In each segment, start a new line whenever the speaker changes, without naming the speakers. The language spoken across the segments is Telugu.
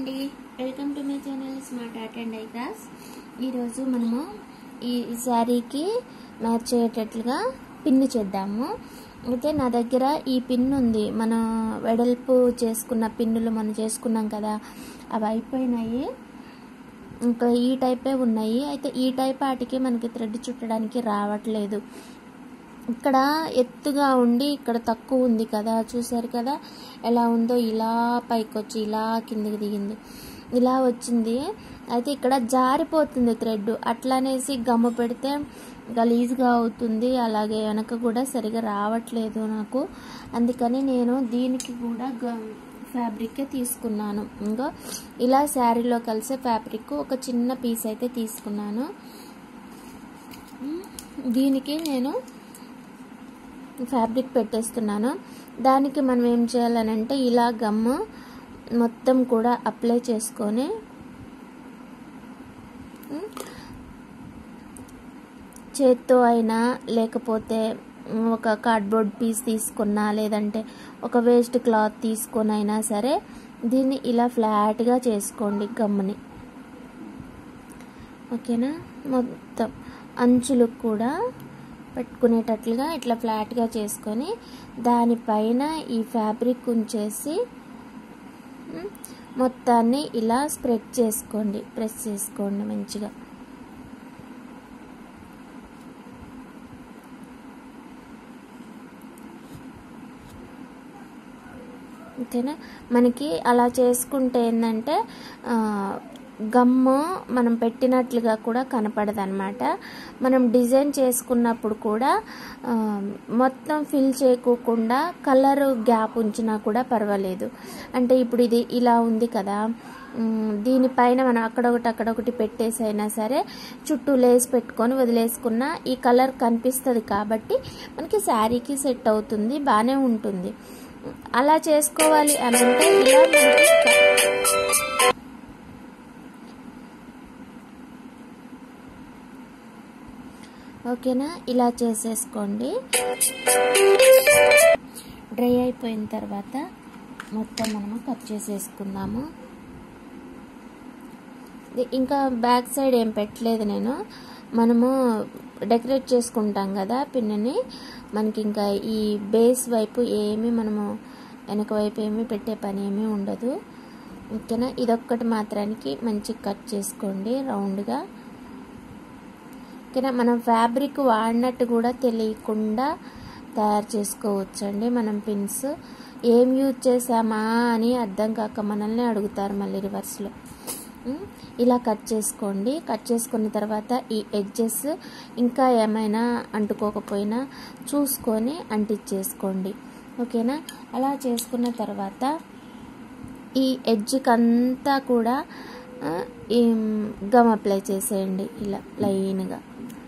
అండి welcome to my channel smart art and ఐక్రాస్ ఈరోజు మనము ఈ శారీకి మ్యాచ్ అయ్యేటట్లుగా పిన్ చేద్దాము అయితే నా దగ్గర ఈ పిన్ ఉంది మన వెడల్పు చేసుకున్న పిన్నులు మనం చేసుకున్నాం కదా అవి అయిపోయినాయి ఇంకా ఈ టైపే ఉన్నాయి అయితే ఈ టైప్ వాటికి మనకి థ్రెడ్ చుట్టడానికి రావట్లేదు ఇక్కడ ఎత్తుగా ఉండి ఇక్కడ తక్కువ ఉంది కదా చూసారు కదా ఎలా ఉందో ఇలా పైకి వచ్చి ఇలా కిందకి దిగింది ఇలా వచ్చింది అయితే ఇక్కడ జారిపోతుంది థ్రెడ్ అట్లనేసి గమ్మ పెడితే గలీజ్గా అవుతుంది అలాగే వెనక కూడా సరిగా రావట్లేదు నాకు అందుకని నేను దీనికి కూడా ఫ్యాబ్రిక్ తీసుకున్నాను ఇంకా ఇలా శారీలో కలిసే ఫ్యాబ్రిక్ ఒక చిన్న పీస్ అయితే తీసుకున్నాను దీనికి నేను ఫ్యాబ్రిక్ పెట్టేస్తున్నాను దానికి మనం ఏం చేయాలనంటే ఇలా గమ్ము మొత్తం కూడా అప్లై చేసుకొని చేత్తో అయినా లేకపోతే ఒక కార్డ్బోర్డ్ పీస్ తీసుకున్నా లేదంటే ఒక వేస్ట్ క్లాత్ తీసుకొని అయినా సరే దీన్ని ఇలా ఫ్లాట్గా చేసుకోండి గమ్ముని ఓకేనా మొత్తం అంచులకు కూడా పెట్టుకునేటట్లుగా ఇట్లా ఫ్లాట్గా చేసుకొని దానిపైన ఈ ఫ్యాబ్రిక్ ఉంచేసి మొత్తాన్ని ఇలా స్ప్రెడ్ చేసుకోండి ప్రెస్ చేసుకోండి మంచిగా ఓకేనా మనకి అలా చేసుకుంటే ఏంటంటే గమ్ము మనం పెట్టినట్లుగా కూడా కనపడదు అనమాట మనం డిజైన్ చేసుకున్నప్పుడు కూడా మొత్తం ఫిల్ చేయకోకుండా కలర్ గ్యాప్ ఉంచినా కూడా పర్వాలేదు అంటే ఇప్పుడు ఇది ఇలా ఉంది కదా దీనిపైన మనం అక్కడొకటి అక్కడొకటి పెట్టేసి అయినా సరే చుట్టూ లేస్ పెట్టుకొని వదిలేసుకున్న ఈ కలర్ కనిపిస్తుంది కాబట్టి మనకి శారీకి సెట్ అవుతుంది బాగానే ఉంటుంది అలా చేసుకోవాలి అని అంటే ఇలా మనకి ఓకేనా ఇలా చేసేసుకోండి డ్రై అయిపోయిన తర్వాత మొత్తం మనము కట్ చేసేసుకుందాము ఇంకా బ్యాక్ సైడ్ ఏం పెట్టలేదు నేను మనము డెకరేట్ చేసుకుంటాం కదా పిన్నని మనకి ఇంకా ఈ బేస్ వైపు ఏమి మనము వెనక వైపు ఏమి పెట్టే పని ఏమీ ఉండదు ఓకేనా ఇదొక్కటి మాత్రానికి మంచి కట్ చేసుకోండి రౌండ్గా ఓకేనా మనం ఫ్యాబ్రిక్ వాడినట్టు కూడా తెలియకుండా తయారు చేసుకోవచ్చండి మనం పిన్స్ ఏం యూజ్ చేసామా అని అర్థం కాక మనల్ని అడుగుతారు మళ్ళీ రివర్స్లో ఇలా కట్ చేసుకోండి కట్ చేసుకున్న తర్వాత ఈ ఎడ్జెస్ ఇంకా ఏమైనా అంటుకోకపోయినా చూసుకొని అంటించేసుకోండి ఓకేనా అలా చేసుకున్న తర్వాత ఈ ఎడ్జ్కి అంతా కూడా గమ్ అప్లై చేసేయండి ఇలా లైన్గా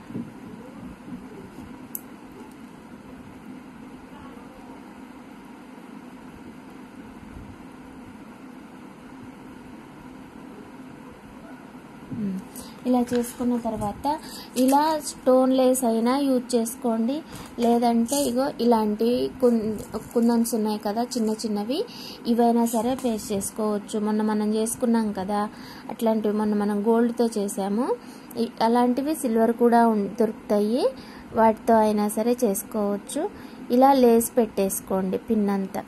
ఇలా చేసుకున్న తర్వాత ఇలా స్టోన్ లేస్ అయినా యూజ్ చేసుకోండి లేదంటే ఇగో ఇలాంటి కుందన్స్ ఉన్నాయి కదా చిన్న చిన్నవి ఇవైనా సరే పేస్ట్ చేసుకోవచ్చు మొన్న మనం చేసుకున్నాం కదా అట్లాంటివి మొన్న మనం గోల్డ్తో చేసాము అలాంటివి సిల్వర్ కూడా దొరుకుతాయి వాటితో అయినా సరే చేసుకోవచ్చు ఇలా లేస్ పెట్టేసుకోండి పిన్ అంతా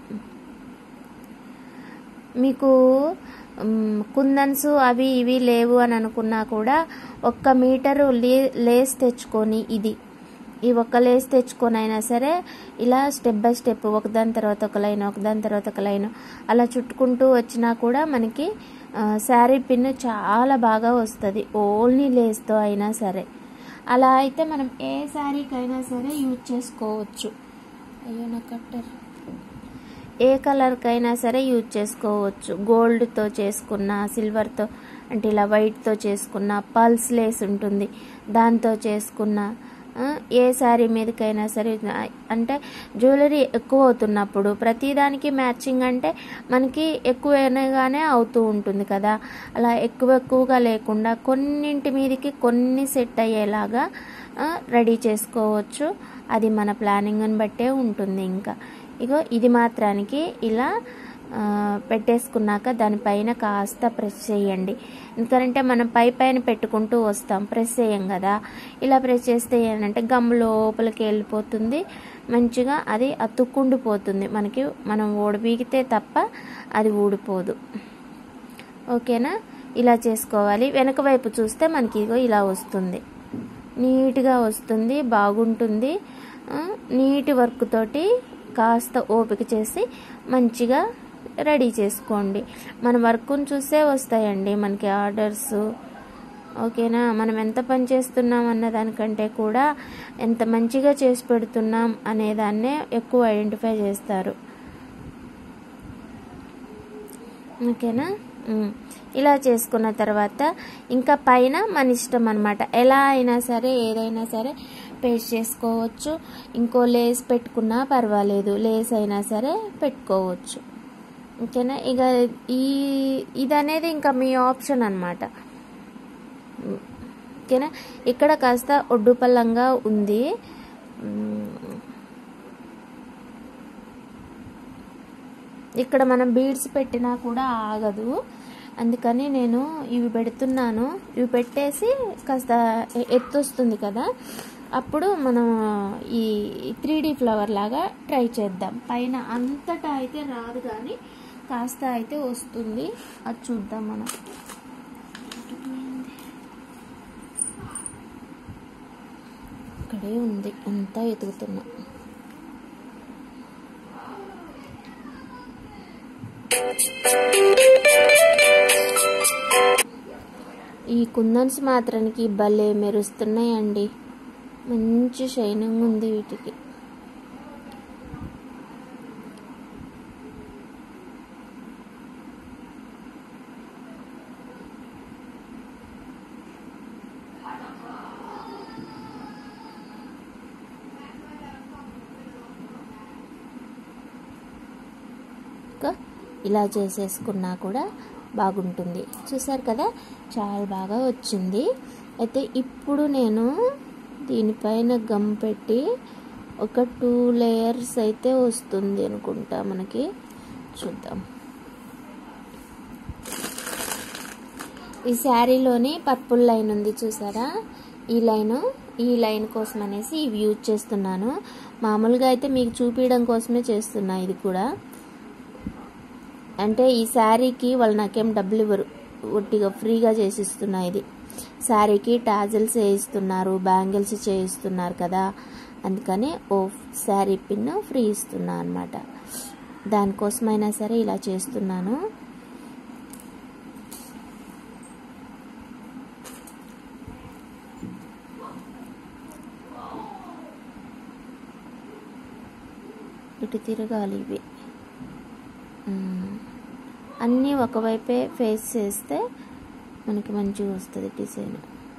మీకు కుందన్స్ అవి ఇవి లేవు అని అనుకున్నా కూడా ఒక్క మీటరు లే లేస్ తెచ్చుకొని ఇది ఈ ఒక్క లేస్ తెచ్చుకొని అయినా సరే ఇలా స్టెప్ బై స్టెప్ ఒకదాని తర్వాత ఒక లైన్ ఒకదాని తర్వాత ఒక లైన్ అలా చుట్టుకుంటూ వచ్చినా కూడా మనకి శారీ పిన్ చాలా బాగా వస్తుంది ఓన్లీ లేస్తో అయినా సరే అలా అయితే మనం ఏ శారీకైనా సరే యూజ్ చేసుకోవచ్చు అయ్యో నా కట్టర్ ఏ కలర్కైనా సరే యూజ్ చేసుకోవచ్చు గోల్డ్తో చేసుకున్న సిల్వర్తో అంటే ఇలా వైట్తో చేసుకున్న పల్స్ లేస్ ఉంటుంది దాంతో చేసుకున్న ఏ శారీ మీదకైనా సరే అంటే జ్యువెలరీ ఎక్కువ అవుతున్నప్పుడు ప్రతిదానికి మ్యాచింగ్ అంటే మనకి ఎక్కువగానే అవుతూ ఉంటుంది కదా అలా ఎక్కువ ఎక్కువగా లేకుండా కొన్నింటి మీదకి కొన్ని సెట్ అయ్యేలాగా రెడీ చేసుకోవచ్చు అది మన ప్లానింగ్ని బట్టే ఉంటుంది ఇంకా ఇగో ఇది మాత్రానికి ఇలా ఆ, పెట్టేసుకున్నాక దానిపైన కాస్త ప్రెస్ చేయండి ఎందుకంటే మనం పై పైన పెట్టుకుంటూ వస్తాం ప్రెస్ చేయం కదా ఇలా ప్రెస్ చేస్తే ఏంటంటే గమ్ లోపలికి వెళ్ళిపోతుంది మంచిగా అది అతుక్కుండిపోతుంది మనకి మనం ఓడిబీగితే తప్ప అది ఊడిపోదు ఓకేనా ఇలా చేసుకోవాలి వెనక వైపు చూస్తే మనకి ఇగో ఇలా వస్తుంది నీట్గా వస్తుంది బాగుంటుంది ఆ, నీటి వర్క్ తోటి కాస్త ఓపిక చేసి మంచిగా రెడీ చేసుకోండి మన వర్క్ను చూసే వస్తాయండి మనకి ఆర్డర్స్ ఓకేనా మనం ఎంత పని చేస్తున్నాం అన్న దానికంటే కూడా ఎంత మంచిగా చేసి పెడుతున్నాం అనేదాన్నే ఎక్కువ ఐడెంటిఫై చేస్తారు ఓకేనా ఉమ్. ఇలా చేసుకున్న తర్వాత ఇంకా పైన మన ఇష్టం అనమాట ఎలా అయినా సరే ఏదైనా సరే పేస్ట్ చేసుకోవచ్చు ఇంకో లేస్ పెట్టుకున్నా పర్వాలేదు లేస్ అయినా సరే పెట్టుకోవచ్చు ఓకేనా ఇక ఈ ఇది అనేది ఇంకా మీ ఆప్షన్ అనమాట ఓకేనా ఇక్కడ కాస్త ఒడ్డు పల్లంగా ఉంది ఉమ్, ఇక్కడ మనం బీడ్స్ పెట్టినా కూడా ఆగదు అందుకని నేను ఇవి పెడుతున్నాను ఇవి పెట్టేసి కాస్త ఎ- ఎత్తు వస్తుంది కదా అప్పుడు మనం ఈ త్రీ డీ ఫ్లవర్ లాగా ట్రై చేద్దాం పైన అంతటా అయితే రాదు కానీ కాస్త అయితే వస్తుంది అది చూద్దాం మనం ఇక్కడే ఉంది అంతా ఎదుగుతున్నా ఈ కుందన్స్ మాత్రానికి భలే మెరుస్తున్నాయండి మంచి షైనింగ్ ఉంది వీటికి ఇంకా ఇలా చేసేసుకున్నా కూడా బాగుంటుంది చూసారు కదా చాలా బాగా వచ్చింది అయితే ఇప్పుడు నేను దీనిపైన గమ్ పెట్టి ఒక టూ లేయర్స్ అయితే వస్తుంది అనుకుంటా మనకి చూద్దాం ఈ శారీలోని పర్పుల్ లైన్ ఉంది చూసారా ఈ లైన్ ఈ లైన్ కోసం అనేసి ఇవి యూజ్ చేస్తున్నాను మామూలుగా అయితే మీకు చూపించడం కోసమే చేస్తున్నా ఇది కూడా అంటే ఈ శారీకి వాళ్ళు నాకేం డబ్బులు ఇవ్వరు ఒట్టిగా ఫ్రీగా చేసిస్తున్నా ఇది శారీకి టాజిల్స్ వేయిస్తున్నారు బ్యాంగిల్స్ చేయిస్తున్నారు కదా అందుకని ఓ శారీ పిన్ ఫ్రీ ఇస్తున్నా అనమాట దానికోసమైనా సరే ఇలా చేస్తున్నాను ఇటు తిరగాలి ఇవి మ్మ్. అన్నీ ఒకవైపే ఫేస్ చేస్తే మనకి మంచిగా వస్తుంది డిజైన్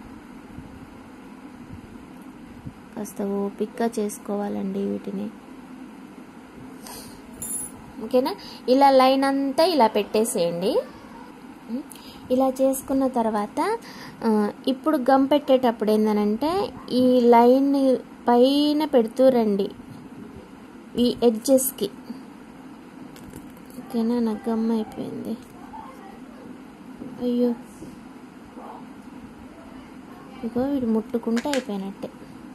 కాస్త ఓపిక్గా చేసుకోవాలండి వీటిని ఓకేనా ఇలా లైన్ అంతా ఇలా పెట్టేసేయండి మ్మ్. ఇలా చేసుకున్న తర్వాత ఆ, ఇప్పుడు గమ్ పెట్టేటప్పుడు ఏంటనంటే ఈ లైన్ పైన పెడుతూ రండి ఈ ఎడ్జెస్కి ఓకేనా నాకు గమ్ అయిపోయింది అయ్యో ఇగో వీడు ముట్టుకుంటే అయిపోయినట్టే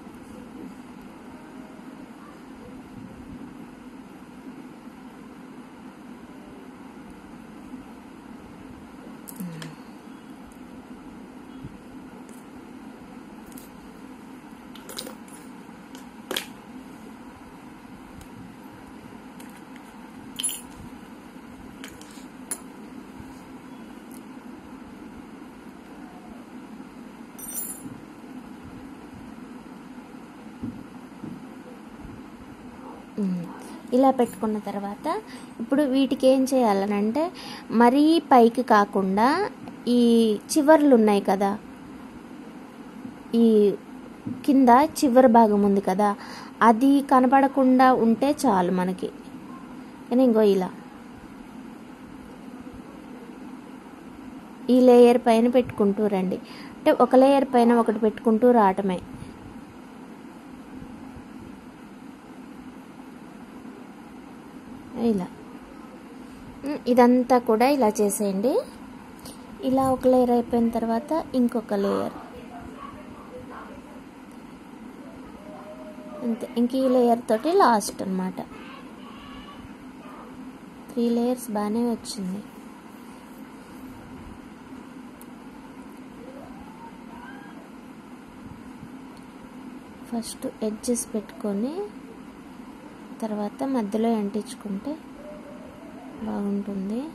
ఉమ్. ఇలా పెట్టుకున్న తర్వాత ఇప్పుడు వీటికి ఏం చేయాలనంటే మరీ పైకి కాకుండా ఈ చివర్లు ఉన్నాయి కదా ఈ కింద చివరి భాగం ఉంది కదా అది కనపడకుండా ఉంటే చాలు మనకి కానీ ఇంకో ఇలా ఈ లేయర్ పైన పెట్టుకుంటూ రండి అంటే ఒక లేయర్ పైన ఒకటి పెట్టుకుంటూ రావటమే ఇలా ఉమ్, ఇదంతా కూడా ఇలా చేసేయండి ఇలా ఒక లేయర్ అయిపోయిన తర్వాత ఇంకొక లేయర్ అంతే ఇంక ఈ లేయర్ తోటి లాస్ట్ అనమాట త్రీ లేయర్స్ బాగానే వచ్చింది ఫస్ట్ ఎడ్జెస్ పెట్టుకొని తర్వాత మధ్యలో అంటించుకుంటే బాగుంటుంది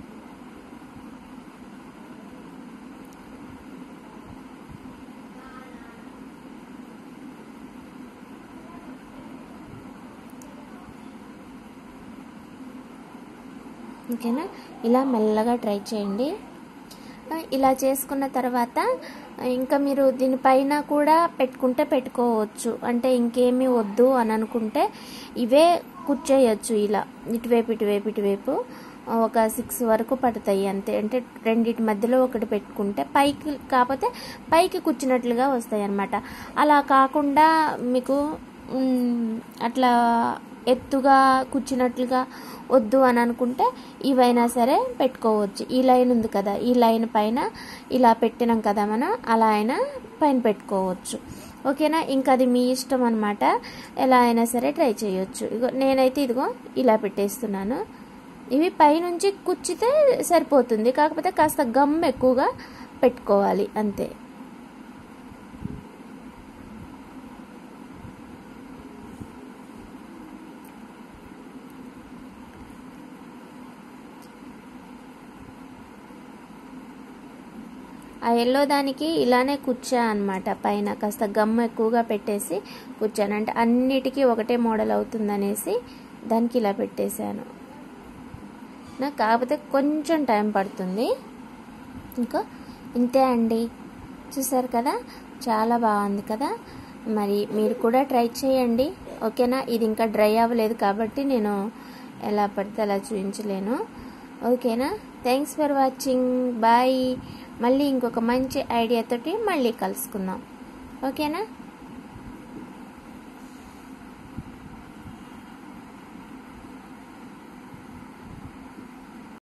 ఓకేనా ఇలా మెల్లగా ట్రై చేయండి ఇలా చేసుకున్న తర్వాత ఇంకా మీరు దీనిపైన కూడా పెట్టుకుంటే పెట్టుకోవచ్చు అంటే ఇంకేమీ వద్దు అని అనుకుంటే ఇవే కుచ్చేయచ్చు ఇలా ఇటువైపు ఇటువైపు ఇటువైపు ఒక సిక్స్ వరకు పడతాయి అంతే అంటే రెండింటి మధ్యలో ఒకటి పెట్టుకుంటే పైకి కాకపోతే పైకి కూర్చున్నట్లుగా వస్తాయి అన్నమాట అలా కాకుండా మీకు అట్లా ఎత్తుగా కూర్చున్నట్లుగా వద్దు అని అనుకుంటే ఇవైనా సరే పెట్టుకోవచ్చు ఈ లైన్ ఉంది కదా ఈ లైన్ పైన ఇలా పెట్టినాం కదా మనం అలా అయినా పైన పెట్టుకోవచ్చు ఓకేనా ఇంకా అది మీ ఇష్టం అనమాట ఎలా అయినా సరే ట్రై చేయొచ్చు ఇగో నేనైతే ఇదిగో ఇలా పెట్టేస్తున్నాను ఇవి పైనుంచి కుచ్చితే సరిపోతుంది కాకపోతే కాస్త గమ్ ఎక్కువగా పెట్టుకోవాలి అంతే ఆ ఎల్లో దానికి ఇలానే కూర్చా అనమాట పైన కాస్త గమ్ ఎక్కువగా పెట్టేసి కూర్చాను అంటే అన్నిటికీ ఒకటే మోడల్ అవుతుందనేసి దానికి ఇలా పెట్టేశాను నాకు కాకపోతే కొంచెం టైం పడుతుంది ఇంకా ఇంతే అండి చూసారు కదా చాలా బాగుంది కదా మరి మీరు కూడా ట్రై చేయండి ఓకేనా ఇది ఇంకా డ్రై అవ్వలేదు కాబట్టి నేను ఎలా పడితే అలా చూపించలేను ఓకేనా థ్యాంక్స్ ఫర్ వాచింగ్ బాయ్ మళ్ళీ ఇంకొక మంచి ఐడియాతోటి మళ్ళీ కలుసుకుందాం ఓకేనా